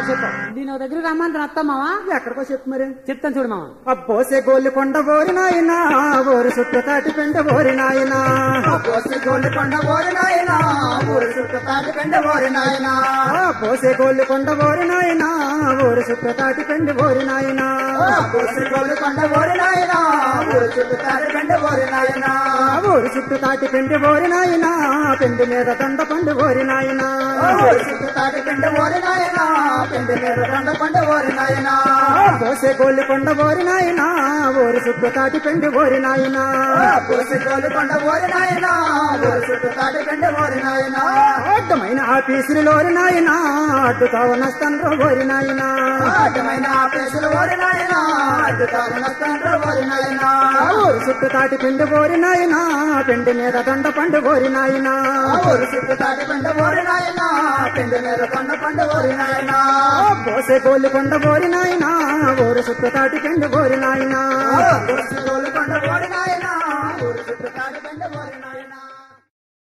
చెప్పు దీని ఒక దగ్గర రమ్మంటే అత్తమ్మావా ఎక్కడికో చెప్పు మరి చెప్తాను చూడు మామ అబ్బోసే గోల్లి కొండ ఓరి నాయనా ఓరి చుట్టూ తాటి పెండ ఓరి నాయనా పోసి గోల్డ్ కొండ ఓరి నాయనా ఊరు చుట్టూ తాటి పెండ ఓరి నాయనా పోసే గోల్లి కొండ ఓరి నాయనా ఓరి చుట్టూ తాటి పెండ ఓరి నాయనా పోసి గోల్డ్ కొండ ఓరి నాయనా ఊరు చుట్టూ తాటి పెండ ఓరి నాయనా ఊరి చుట్టూ తాటి పెండి ఓరి నాయనా పెండి మీద దండ పండు ఓరి నాయనా ఊరు చుట్టూ తాటి పెండ ఓరి నాయనా పెండి మీద దండ పండ ఓరి నాయనా పోసే గోల్లి కొండ ఓరి నాయనా ఊరి చుట్టూ తాటి పెండి ఓరి నాయనా పోసి గోల్డ్ కొండ ఓరి నాయనా ఊరు చుట్టూ తాటి పెండ ఓరి నాయనా అడ్డమైన ఆఫీసులోరి నాయనా అడ్డుతావు నష్టంలో ఓరి నాయనా అడ్డమైన ఆపేసులు ఓరి నాయనా అడ్డుతారు నష్టంలో ఓరి నాయనా ఊరి చుట్టూ తాటి పెండి ఓరి నాయనా పెండి మీద దండ పండు ఓరి నాయనా ఊరు చుట్టూ తాటి పెండ ఓరి నాయనా పెండి మీద కొండ పండ ఓరి నాయనా పోసే గోల్లి కొండ ఓరి నాయనా ఊరి చుట్టూ తాటి పెండి ఓరి నాయనా ఊరు చుట్టూ కొండ ఓరి నాయనా ఊరు చుట్టూ తాటి పెండ ఓరి నాయనా